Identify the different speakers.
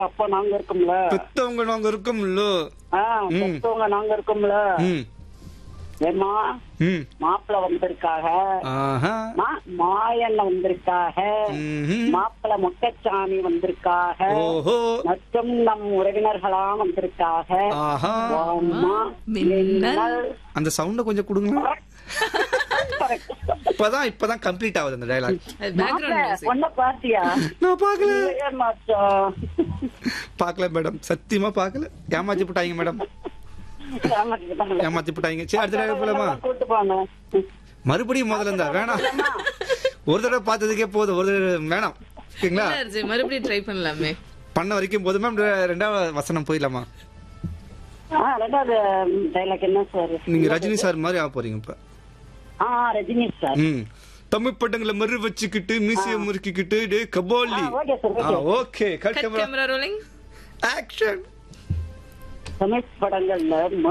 Speaker 1: அப்பா நாங்க இருக்கோம்ல
Speaker 2: பெத்தவங்க நாங்க இருக்கோம்ல
Speaker 1: ஆ,
Speaker 2: ம்.
Speaker 1: பெத்தவங்க நாங்க இருக்கோம்ல
Speaker 2: ம்
Speaker 1: ஏமா
Speaker 2: ம்
Speaker 1: மாப்பிள்ள வந்திருக்காக
Speaker 2: ஆஹா
Speaker 1: மா- மாயண்ண வந்திருக்காக
Speaker 2: ம்ஹும்.
Speaker 1: மாப்பிள்ள மொக்கச்சாமி வந்திருக்காக
Speaker 2: ஓஹோ
Speaker 1: மற்றும் நம் உறவினர்களா வந்திருக்காக
Speaker 2: ஆஹா
Speaker 1: அம்மா, மின்னல்.
Speaker 2: அந்த சவுண்ட கொஞ்சம் கொடுங்க
Speaker 1: Correct.
Speaker 2: இப்பதான் இப்பதான் கம்ப்ளீட் ஆகுது அந்த டயலாக்
Speaker 1: மாப்பிள்ளை,
Speaker 3: பேக்ரவுண்ட் மியூசிக்
Speaker 1: பொண்ணை பாத்தியா
Speaker 2: நான் பார்க்கல
Speaker 1: இல்லையே மச்சான்.
Speaker 2: பார்க்கல மேடம் சத்தியமா பார்க்கல ஏமாத்தி போட்டாங்க மேடம்
Speaker 1: ஏமாத்திட்டாங்களே.
Speaker 2: ஏமாத்தி போட்டாங்க சரி அடுத்த தடவை போலாமா
Speaker 1: கூட்டு போங்க
Speaker 2: மறுபடியும் முதல்ல இருந்தா வேணாம் ஒரு தடவை பார்த்ததுக்கே போதும் ஒரு தடவை வேணாம் ஓகேங்களா
Speaker 3: அர்ஜுன் மறுபடியும் ட்ரை பண்ணலாமே
Speaker 2: பண்ண வரைக்கும் போதும் மேம் ரெண்டாவது வசனம் போயிடலாமா
Speaker 1: ஆ, ரெண்டாவது டைலாக் என்ன சார்
Speaker 2: நீங்க ரஜினி சார் மாதிரி ஆக போறீங்க இப்ப
Speaker 1: ஆ ரஜினி சார்
Speaker 2: ம் தமிழ் படங்களை மறு வச்சுக்கிட்டு மியூசிய முறுக்கிக்கிட்டு டே கபாலி
Speaker 1: ஆ, okay sir, okay.
Speaker 2: Okay cut
Speaker 3: cut
Speaker 2: camera
Speaker 3: camera rolling
Speaker 2: action
Speaker 1: Tamil படங்கள்ல